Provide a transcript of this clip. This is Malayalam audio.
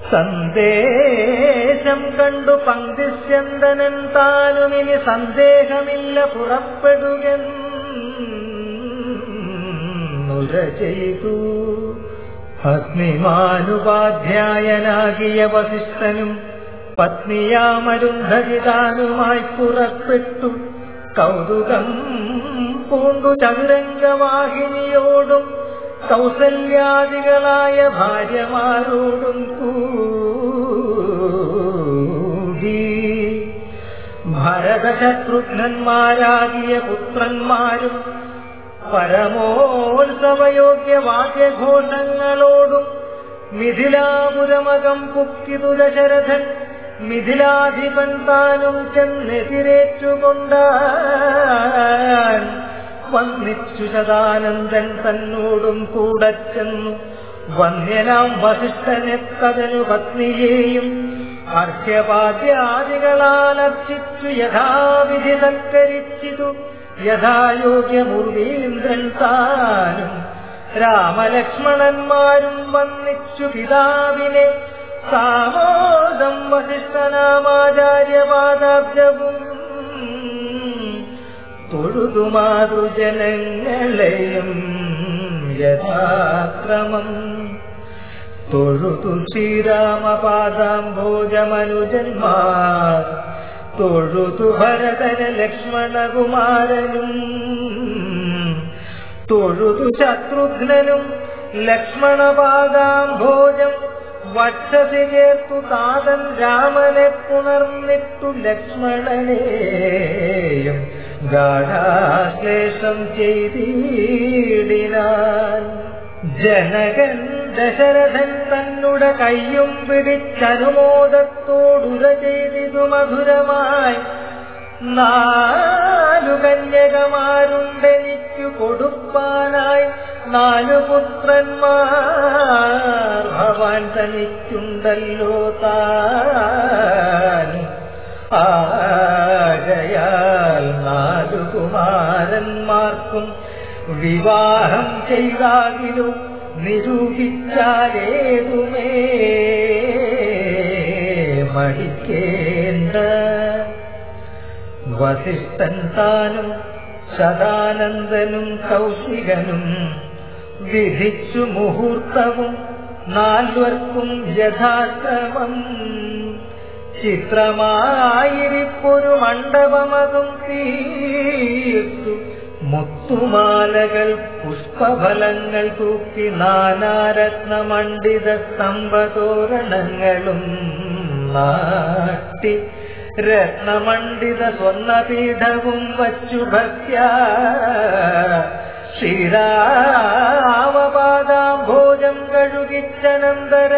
സന്ദേശം കണ്ടു പങ്ക്തിസ്യന്തനൻ താനുമിനി സന്ദേഹമില്ല പുറപ്പെടുകെന്നുര ചെയ്തു ഭസ്മിമാനുപാധ്യായനാകിയ വസിഷ്ഠനും പത്നിയാമരുന്ധരിതാനുമായി പുറപ്പെട്ടു കൗതുകം പൂണ്ടു ചതുരംഗവാഹിനിയോടും കൗസല്യാദികളായ ഭാര്യമാരോടും കൂടി ഭരതശത്രുഘ്നന്മാരാകിയ പുത്രന്മാരും പരമോത്സവയോഗ്യ വാദ്യഘോഷങ്ങളോടും മിഥിലാപുരമകം പുക്കിതു ദശരഥൻ മിഥിലാധിപൻ താനും ചെന്നെതിരേറ്റുകൊണ്ടാൻ വന്നിച്ചു ശതാനന്ദൻ തന്നോടും കൂടെ ചെന്നു വന്യനാം വസിഷ്ഠനെ തതനു പത്നിയെയും അർഘ്യപാദ്യാദികളാൽ അർച്ചിച്ചു യഥാവിധി സൽക്കരിച്ചിതു യഥായോഗ്യമുർവീന്ദ്രൻ താനും രാമലക്ഷ്മണന്മാരും വന്നിച്ചു പിതാവിനെ സാമോദം വസിഷ്ഠനാമാചാര്യപാദാബ്ജവും തൊഴുതു മാതൃജനങ്ങളെയും യഥാക്രമം തൊഴുതു ശ്രീരാമപാദാംഭോജമനുജന്മാർ തൊഴുതു ഭരതന ലക്ഷ്മണകുമാരനും തൊഴുതു ശത്രുഘ്നനും ലക്ഷ്മണപാദാംഭോജം വക്ഷസി ചേർത്തു താതൻ രാമനെ പുണർന്നിട്ടു ലക്ഷ്മണനെയും ഗാഠാശ്ലേഷം ചെയ്തിടിനാൻ ജനകൻ ദശരഥൻ തന്നുടെ കയ്യും പിടിച്ചനുമോദത്തോടുര ചെയ്തിതു മധുരമായി നാലു കന്യകമാരുണ്ടെനിക്കു കൊടുപ്പാനായി നാലു പുത്രന്മാർ ഭവാൻ തനിക്കുണ്ടല്ലോ താൻ ആകയാൽ നാലു കുമാരന്മാർക്കും വിവാഹം ചെയ്താകിലും നിരൂപിച്ചാലേതുമേ മടിക്കേണ്ട വസിഷ്ഠൻ താനും ശതാനന്ദനും കൗശികനും വിധിച്ചു മുഹൂർത്തവും നാൽവർക്കും യഥാക്രമം ചിത്രമായിരിപ്പൊരു മണ്ഡപമതും തീർത്തു മുത്തുമാലകൾ പുഷ്പഫലങ്ങൾ തൂക്കി നാനാരത്നമണ്ഡിത സ്തംഭതോരണങ്ങളും നാട്ടി രത്നമണ്ഡിത സ്വർണപീഠവും വച്ചു ഭക്യ ശ്രീരാമപാദാംഭോജം കഴുകിച്ചനന്തര